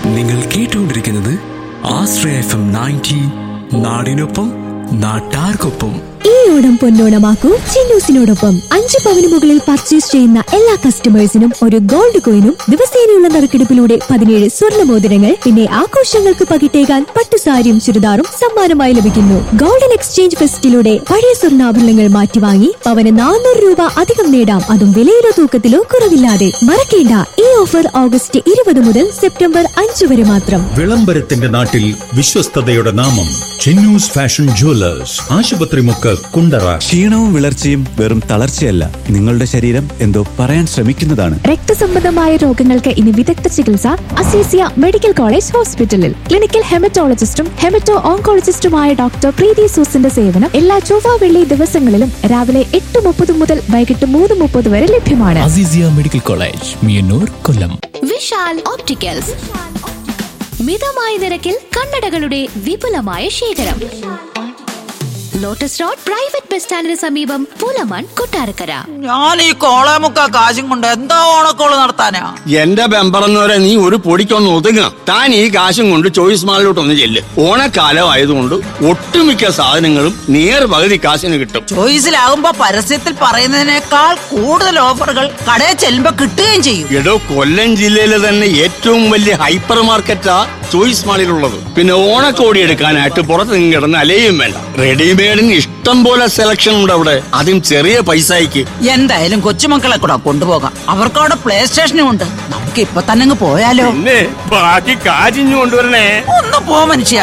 നിങ്ങൾ കേട്ടുകൊണ്ടിരിക്കുന്നത് ആശ്രയ F M ninety നാടിനൊപ്പം നാട്ടാർക്കൊപ്പം ഈ ഓണം പൊന്നോണമാക്കൂ ചിന്നൂസിനോടൊപ്പം അഞ്ച് പവന് മുകളിൽ പർച്ചേസ് ചെയ്യുന്ന എല്ലാ കസ്റ്റമേഴ്സിനും ഒരു ഗോൾഡ് കോയിനും ദിവസേനയുള്ള നറുക്കെടുപ്പിലൂടെ പതിനേഴ് സ്വർണ്ണ മോതിരങ്ങൾ പിന്നെ ആഘോഷങ്ങൾക്ക് പകിട്ടേകാൻ പട്ടുസാരിയും ചുരിദാറും സമ്മാനമായി ലഭിക്കുന്നു ഗോൾഡൻ എക്സ്ചേഞ്ച് ഫെസ്റ്റിലൂടെ പഴയ സ്വർണ്ണാഭരണങ്ങൾ മാറ്റിവാങ്ങി പവന് നാനൂറ് രൂപ അധികം നേടാം അതും വിലയിലോ തൂക്കത്തിലോ കുറവില്ലാതെ മറക്കേണ്ട ഈ ഓഫർ ഓഗസ്റ്റ് ഇരുപത് മുതൽ സെപ്റ്റംബർ അഞ്ച് വരെ മാത്രം വിളംബരത്തിന്റെ നാട്ടിൽ വിശ്വസ്തതയുടെ നാമം ചിന്നൂസ് ഫാഷൻ ജുവലേഴ്സ് ആശുപത്രി മുക്ക് കുണ്ടറ ക്ഷീണവും വിളർച്ചയും വെറും തളർച്ചയല്ല നിങ്ങളുടെ ശരീരം എന്തോ പറയാൻ ശ്രമിക്കുന്നതാണ് രക്തസംബന്ധമായ രോഗങ്ങൾക്ക് ഇനി വിദഗ്ധ ചികിത്സ അസീസിയ മെഡിക്കൽ കോളേജ് ഹോസ്പിറ്റലിൽ ക്ലിനിക്കൽ ഹെമറ്റോളജിസ്റ്റും ഹെമറ്റോ ഓങ്കോളജിസ്റ്റുമായ ഡോക്ടർ പ്രീതി സൂസിന്റെ സേവനം എല്ലാ ചൊവ്വ വെള്ളി ദിവസങ്ങളിലും രാവിലെ എട്ട് മുപ്പത് മുതൽ വൈകിട്ട് മൂന്ന് മുപ്പത് വരെ ലഭ്യമാണ് Aziziya Medical College Meeyannoor Kollam Vishal opticals മിതമായ നിരക്കിൽ കണ്ണടകളുടെ വിപുലമായ ശേഖരം ലോട്ടസ് റോഡ് പ്രൈവറ്റ് ബസ് സ്റ്റാൻഡിന് സമീപം പൂലമാൻ കൊട്ടാരക്കര ഞാൻ ഈ കോളേമുക്ക കാശും കൊണ്ട് എന്താ ഓണക്കോള് നടത്താനാ എന്റെ ബെമ്പറന്നവരെ നീ ഒരു പൊടിക്കൊന്ന് ഒതുങ്ങ താൻ ഈ കാശും കൊണ്ട് ചോയ്സ് മാളിലോട്ടൊന്ന് ചെല്ല് ഓണക്കാലം ആയതുകൊണ്ട് ഒട്ടുമിക്ക സാധനങ്ങളും നേർ പകുതി കാശിന് കിട്ടും ചോയ്സിലാകുമ്പോ പരസ്യത്തിൽ പറയുന്നതിനേക്കാൾ കൂടുതൽ ഓഫറുകൾ കടയിൽ ചെല്ലുമ്പോ കിട്ടുകയും ചെയ്യും എടോ കൊല്ലം ജില്ലയിലെ തന്നെ ഏറ്റവും വലിയ ഹൈപ്പർ മാർക്കറ്റാ ചോയ്സ് മാളിലുള്ളത് പിന്നെ ഓണക്കോടി എടുക്കാനായിട്ട് പുറത്ത് നിന്ന് കിടന്ന് അലയും വേണ്ട റെഡിമെയ്ഡിന് ഇഷ്ടം പോലെ സെലക്ഷൻ ഉണ്ട് അവിടെ അതും ചെറിയ പൈസയ്ക്ക് എന്തായാലും കൊച്ചുമക്കളെ കൂടെ കൊണ്ടുപോകാം അവർക്ക് അവിടെ പ്ലേ സ്റ്റേഷനും ഉണ്ട് നമുക്ക് ഇപ്പൊ തന്നെ അങ്ങ് പോയാലോ പിന്നെ ബാക്കി കാശിഞ്ഞു കൊണ്ടുവരണേ ഒന്ന് പോ മനുഷ്യ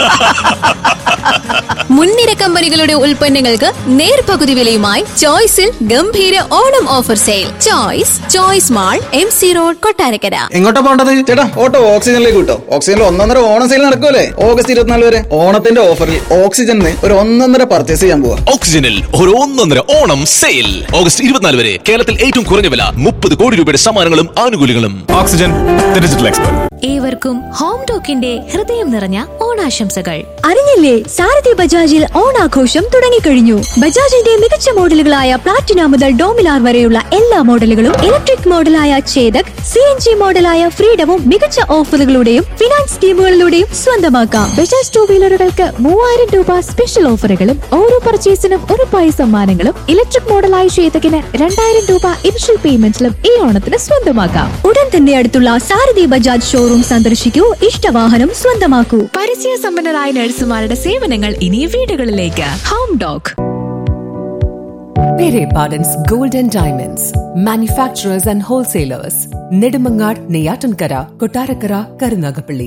മുൻനിര കമ്പനികളുടെ ഉൽപ്പന്നങ്ങൾക്ക് നേർപകുതി വിലയുമായി ചോയ്സിൽ ഗംഭീര Onam offer sale Choice Choice Mall M C Road Kottarakkara എങ്ങോട്ടാ പോണ്ടത് ചേട്ടാ ഓട്ടോ ഓക്സിജനിലേക്ക് കിട്ടോ ഓക്സിജനിൽ ഒന്നൊന്നര ഓണം സെയിൽ നടക്കുമല്ലേ ഓഗസ്റ്റ് ഇരുപത്തിനാല് വരെ ഓണത്തിന്റെ ഓഫറിൽ ഓക്സിജനിൽ ഒരു ഒന്നൊന്നര പർച്ചേസ് ചെയ്യാൻ പോവാ ഓക്സിജനിൽ ഒരു ഒന്നൊന്നര ഓണം സെയിൽ ഓഗസ്റ്റ് ഇരുപത്തിനാല് വരെ കേരളത്തിൽ ഏറ്റവും കുറഞ്ഞ വില മുപ്പത് കോടി രൂപയുടെ സമ്മാനങ്ങളും ആനുകൂല്യങ്ങളും ഓക്സിജൻ ഡിജിറ്റൽ എക്സ്പെർട്ട് ഏവർക്കും ഹോം ടോക്കിന്റെ ഹൃദയം നിറഞ്ഞ ഓണാശംസകൾ അറിഞ്ഞില്ലേ സാരഥി ബജാജിൽ ഓണാഘോഷം തുടങ്ങിക്കഴിഞ്ഞു ബജാജിന്റെ മികച്ച മോഡലുകളായ പ്ലാറ്റിന മുതൽ ഡോമിനാർ വരെയുള്ള എല്ലാ മോഡലുകളും ഇലക്ട്രിക് മോഡലായ ചേതക് സി എൻ ജി മോഡലായ ഫ്രീഡവും മികച്ച ഓഫറുകളുടെയും ഫിനാൻസ് സ്കീമുകളിലൂടെയും സ്വന്തമാക്കാം ബജാജ് ടൂ വീലറുകൾക്ക് മൂവായിരം രൂപ സ്പെഷ്യൽ ഓഫറുകളും ഓരോ പർച്ചേസിനും ഒരു പൈസ സമ്മാനങ്ങളും ഇലക്ട്രിക് മോഡലായ ശ്വേതകിന് രണ്ടായിരം രൂപ ഇനിഷ്യൽ പേയ്മെന്റിലും ഈ ഓണത്തിന് സ്വന്തമാക്കാം ഉടൻ തന്നെ അടുത്തുള്ള സാരഥി ബജാജ് ഷോറൂം സന്ദർശിക്കൂ ഇഷ്ടവാഹനം സ്വന്തമാക്കൂ പരിചയ സമ്പന്നരായ നഴ്സുമാരുടെ സേവനങ്ങൾ ഇനി വീടുകളിലേക്ക് home doc Pere Pardon's Gold and Diamonds, manufacturers and wholesalers, Nedumangad, Neyatankara, Kotarakara, Karunagapalli.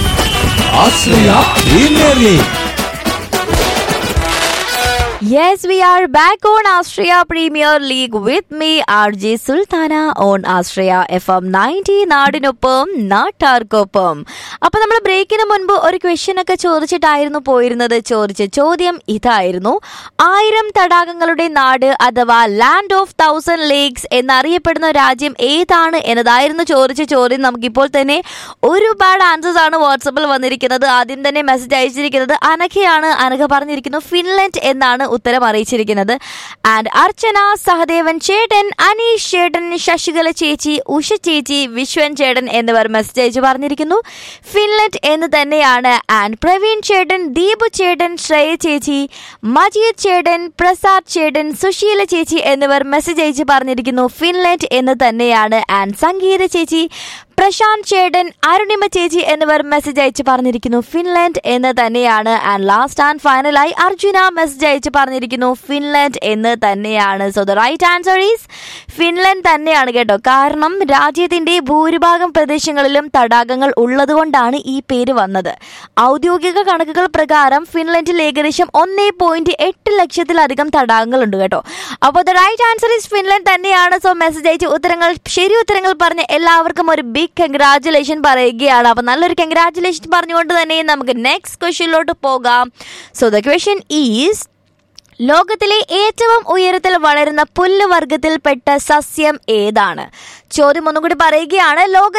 Yes, we are back on Austria Premier League with me, RJ Sultana on Austria FM 90 നാടിനൊപ്പം നാട്ടാർക്കൊപ്പം അപ്പൊ നമ്മൾ ബ്രേക്കിന് മുൻപ് ഒരു ക്വസ്റ്റ്യൻ ഒക്കെ ചോദിച്ചിട്ടായിരുന്നു പോയിരുന്നത് ചോദിച്ച ചോദ്യം ഇതായിരുന്നു ആയിരം തടാകങ്ങളുടെ നാട് അഥവാ ലാൻഡ് ഓഫ് തൗസൻഡ് ലേക്സ് എന്നറിയപ്പെടുന്ന രാജ്യം ഏതാണ് എന്നതായിരുന്നു ചോദിച്ച ചോദ്യം നമുക്കിപ്പോൾ തന്നെ ഒരുപാട് ആൻസേഴ്സ് ആണ് വാട്സപ്പിൽ വന്നിരിക്കുന്നത് ആദ്യം തന്നെ മെസ്സേജ് അയച്ചിരിക്കുന്നത് അനഘയാണ് അനഘ പറഞ്ഞിരിക്കുന്നു ഫിൻലൻഡ് എന്നാണ് ഉത്തരം അറിയിച്ചിരിക്കുന്നത് ആൻഡ് അർച്ചന സഹദേവൻ ചേട്ടൻ അനീഷ് ചേട്ടൻ ശശികല ചേച്ചി ഉഷ ചേച്ചി വിശ്വൻ ചേട്ടൻ എന്നിവർ മെസ്സേജ് അയച്ച് പറഞ്ഞിരിക്കുന്നു ഫിൻലൻഡ് എന്ന് തന്നെയാണ് ആൻഡ് പ്രവീൺ ചേട്ടൻ ദീപു ചേട്ടൻ ശ്രേയ ചേച്ചി മജീദ് ചേട്ടൻ പ്രസാദ് ചേട്ടൻ സുശീല ചേച്ചി എന്നിവർ മെസ്സേജ് അയച്ച് പറഞ്ഞിരിക്കുന്നു ഫിൻലൻഡ് എന്ന് തന്നെയാണ് ആൻഡ് സംഗീത ചേച്ചി പ്രശാന്ത് ചേട്ടൻ അരുണിമ ചേച്ചി എന്നിവർ മെസ്സേജ് അയച്ച് പറഞ്ഞിരിക്കുന്നു ഫിൻലാൻഡ് എന്ന് തന്നെയാണ് ആൻഡ് ലാസ്റ്റ് ആൻഡ് ഫൈനലായി അർജുന മെസ്സേജ് അയച്ച് പറഞ്ഞിരിക്കുന്നു ഫിൻലാൻഡ് എന്ന് തന്നെയാണ് so the right answer is Finland തന്നെയാണ് കേട്ടോ കാരണം രാജ്യത്തിന്റെ ഭൂരിഭാഗം പ്രദേശങ്ങളിലും തടാകങ്ങൾ ഉള്ളതുകൊണ്ടാണ് ഈ പേര് വന്നത് ഔദ്യോഗിക കണക്കുകൾ പ്രകാരം ഫിൻലൻഡിൽ ഏകദേശം ഒന്നേ പോയിന്റ് എട്ട് ലക്ഷത്തിലധികം തടാകങ്ങളുണ്ട് കേട്ടോ അപ്പോൾ the right answer is Finland തന്നെയാണ് സോ മെസ്സേജ് അയച്ച് ഉത്തരങ്ങൾ ശരി ഉത്തരങ്ങൾ പറഞ്ഞ എല്ലാവർക്കും ഒരു ബിഗ് കൺഗ്രാറ്റുലേഷൻ പറയുകയാണ് അപ്പോൾ നല്ലൊരു കൺഗ്രാറ്റുലേഷൻ പറഞ്ഞുകൊണ്ട് തന്നെ നമുക്ക് നെക്സ്റ്റ് ക്വസ്റ്റ്യനിലോട്ട് പോകാം സോ ദ ക്വസ്റ്റ്യൻ ഈസ് ലോകത്തിലെ ഏറ്റവും ഉയരത്തിൽ വളരുന്ന പുല്ല് വർഗത്തിൽപ്പെട്ട സസ്യം ഏതാണ് ചോദ്യം ഒന്നും കൂടി പറയുകയാണ് ലോക